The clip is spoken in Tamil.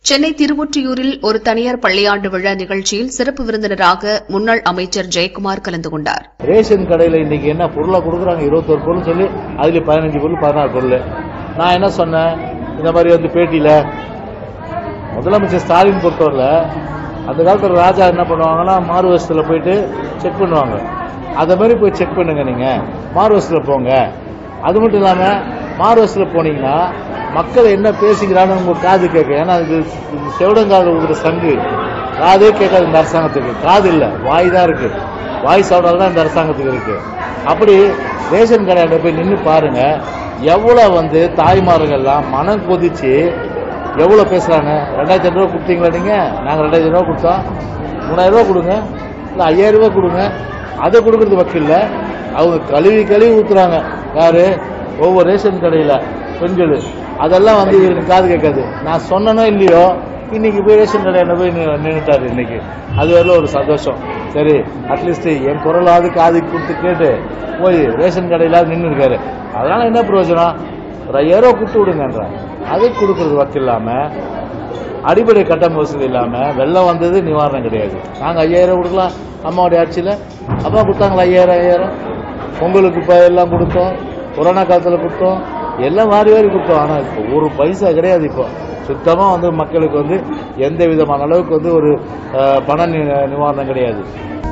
சென்னை திருவொற்றியூரில் ஒரு தனியார் பள்ளியாண்டு விழா நிகழ்ச்சியில் சிறப்பு விருந்தினராக முன்னாள் அமைச்சர் ஜெயக்குமார் கலந்து கொண்டார் ரேஷன் கடையில் இன்னைக்கு என்ன பொருளை கொடுக்குறாங்க இருபத்தொரு பொருள் சொல்லி அதுல பதினஞ்சு பொருள் பதினாறு பொருள் நான் என்ன சொன்னேன் இந்த மாதிரி வந்து பேட்டியில முதலமைச்சர் ஸ்டாலின் பொறுத்தவரையில் அந்த காலத்துல ராஜா என்ன பண்ணுவாங்கன்னா மாறு வருஷத்துல போயிட்டு செக் பண்ணுவாங்க அதை மாதிரி போய் செக் பண்ணுங்க நீங்க மாறு வருஷத்துல போங்க அது மட்டும் இல்லாம மாறு வருஷத்துல போனீங்கன்னா மக்கள் என்ன பேசிக்கிறான்னு உங்க காது கேட்க ஏன்னா இது இது செவிடங்காது கொடுக்குற சங்கு காதே கேட்காது இந்த அரசாங்கத்துக்கு காது இல்ல வாய் தான் இருக்கு வாய் சவுடால் தான் இந்த அரசாங்கத்துக்கு இருக்கு அப்படி ரேஷன் கடையில போய் நின்று பாருங்க எவ்வளவு வந்து தாய்மார்கள்லாம் மனம் கொதிச்சு எவ்வளவு பேசுறாங்க ரெண்டாயிரத்தி ஐநூறு ரூபா கொடுத்தீங்களா நீங்க நாங்க ரெண்டாயிரத்தி ரூபா கொடுத்தோம் மூணாயிரம் ரூபா கொடுங்க இல்ல ஐயாயிரம் ரூபாய் கொடுங்க அதை கொடுக்கறது வக்கில்ல அவங்க கழுவி கழுவி ஊத்துறாங்க யாரு ஒவ்வொரு ரேஷன் கடையில பெண்கள் அதெல்லாம் வந்து இவருக்கு காது கேட்காது நான் சொன்னனோ இல்லையோ இன்னைக்கு போய் ரேஷன் கடையில போய் நின்னு- நின்னுட்டாரு இன்னைக்கு அது வரல ஒரு சந்தோஷம் சரி அட்லீஸ்ட் என் குரலாவது காது கொடுத்து கேட்டு போய் ரேஷன் கடையில நின்று இருக்காரு அதனால என்ன பிரயோஜனம் ஒரு ஐயாயிரம் ரூபா கொடுத்து விடுங்கன்றாங்க அது கொடுக்கறது வக்கு இல்லாம அடிப்படை கட்டண வசதி இல்லாம வெள்ளம் வந்தது நிவாரணம் கிடையாது நாங்க ஐயாயிரம் கொடுக்கலாம் அம்மாவுடைய ஆட்சியில அப்பா கொடுத்தாங்களா ஐயாயிரம் ஐயாயிரம் பொங்கலுக்கு இப்ப எல்லாம் கொடுத்தோம் கொரோனா காலத்துல கொடுத்தோம் எல்லாம் மாறி மாறி கொடுத்தோம் ஆனா இப்போ ஒரு பைசா கிடையாது இப்போ சுத்தமா வந்து மக்களுக்கு வந்து எந்த விதமான அளவுக்கு வந்து ஒரு அஹ், பண நி- நிவாரணம் கிடையாது